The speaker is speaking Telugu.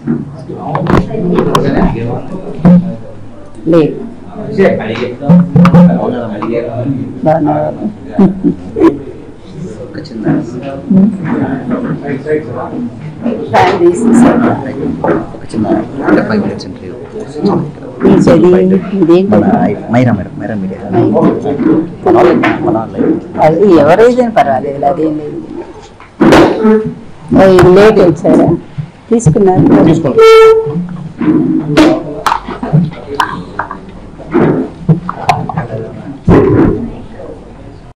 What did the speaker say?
లేదు బాగున్నారు ఒక చిన్న ఫ్యాన్ తీసేసారు ఒక చిన్న అంటే ఫైవ్ మినిట్స్ ఇంటర్వ్యూ ఇది ఇదేంటి మన మైరా మేడం మైరా మీడియా మన వాళ్ళే, మన వాళ్ళే. అది ఎవరైతే పర్వాలేదు అదేం లేదు ఓ, ఇది లేట్ వచ్చారా తీసుకున్నారు